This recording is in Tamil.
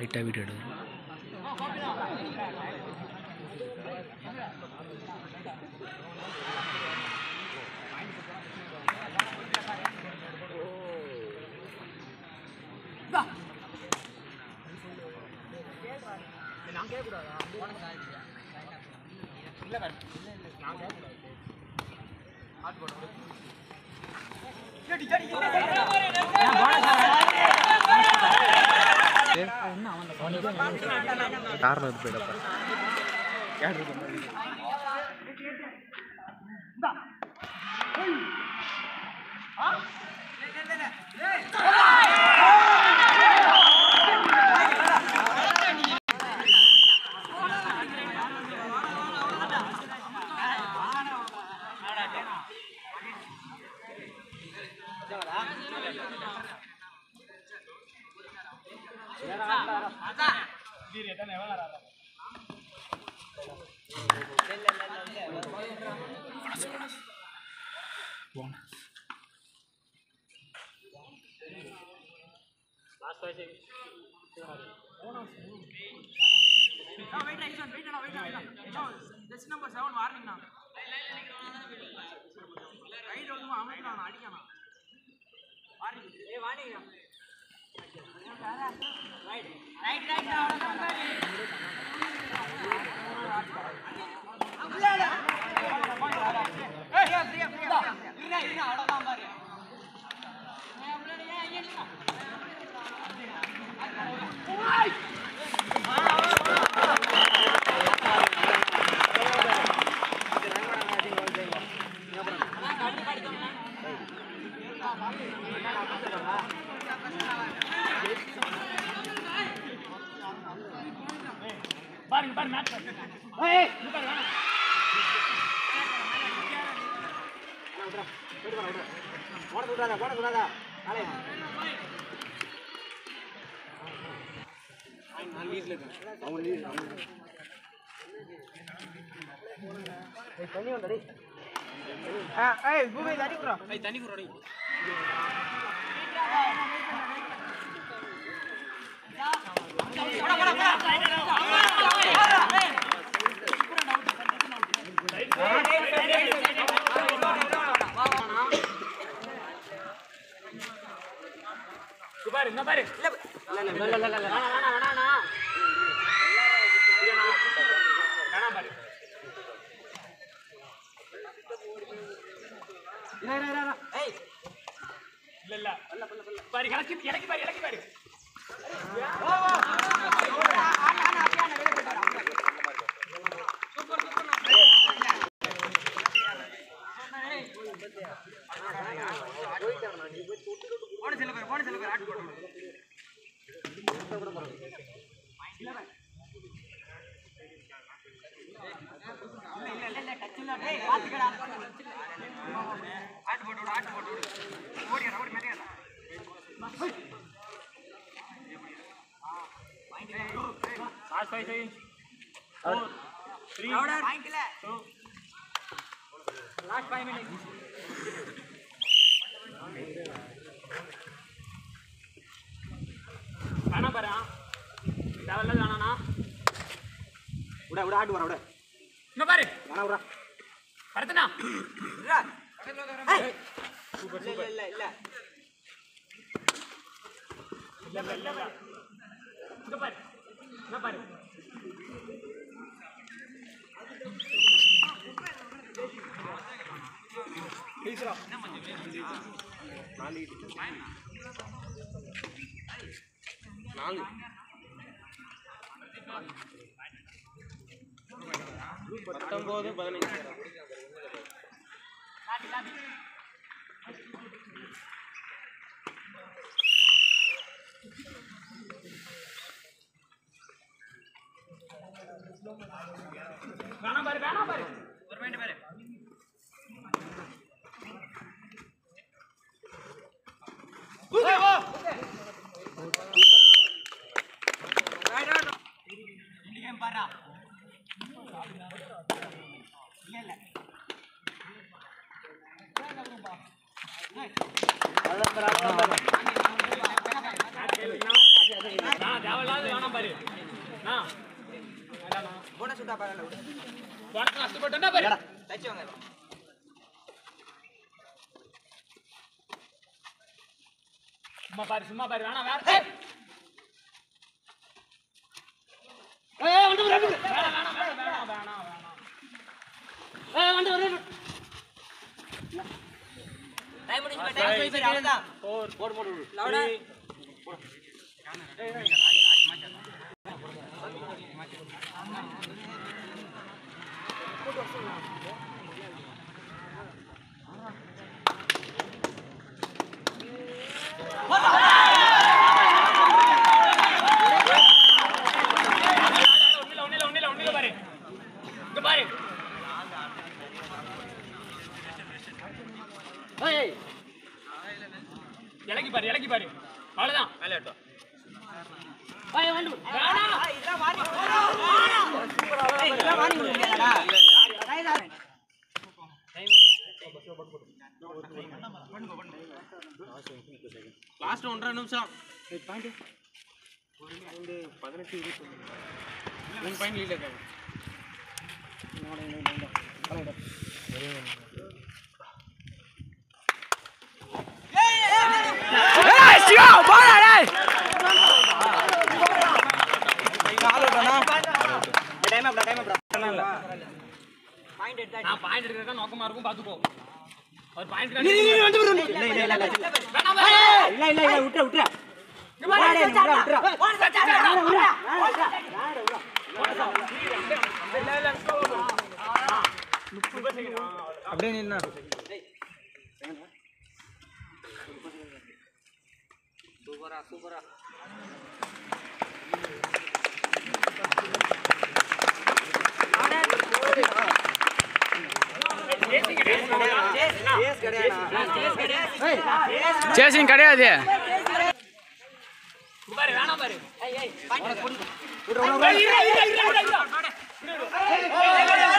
லைட்டாக வீடியோ எடுக்கிறோம் காரணம் இது போயிடப்பா பத்தொன்பது பதினஞ்சு தேவையில்லாத வேணாம் பாரு பாரு நான் போன சுத்தா பாருங்க விடு. உனக்கு கஷ்டப்பட்டா பாரு தச்சு வாங்க சும்மா பாரு சும்மா பாரு வேணாம் வேற ஏய். ஏய், வந்து வரு, வந்து வரு. வேணாம், வேணாம், வேணாம், வேணாம், வேணாம். ஏய், வந்து வரு, வந்து வரு. டைம் முடிஞ்சு போய் டைம் சொல்லி போய் அவ்வளவுதான் போர் போர் போர் லவுடா ஒண்ணுல, ஒண்ணுல, ஒண்ணுல, ஒண்ணுல பாரு. இங்க பாரு. ஏய். இலக்கி பாரு இலக்கி பாரு அவ்வளவுதான் மேலே எட்டும் ஏய், வந்து வரு. வேணாம். இதெல்லாம் வாடி ஏய் இதெல்லாம் வாடி முடியலடா லாஸ்ட் ஒன்றரை நிமிஷம் மூணு பாயிண்ட் லீட் இருக்காங்க டைம் அப்டா டைம் அப்டா பாயிண்ட் எடுத்தா நான் பாயிண்ட் எடுக்கிறதா நோக்கமா இருக்கும் பாத்துக்கோ ஒரு பாயிண்ட் இல்ல இல்ல இல்ல இல்ல இல்ல இல்ல விட்டுற விட்டுற விட்டுற விட்டுற அப்படியே நின்னா சூப்பரா சூப்பரா சேசிங் கிடையாது பாரு வேணாம் பாரு பாயிண்ட் ஏய், இரு, இரு, இரு, இரு, இரு.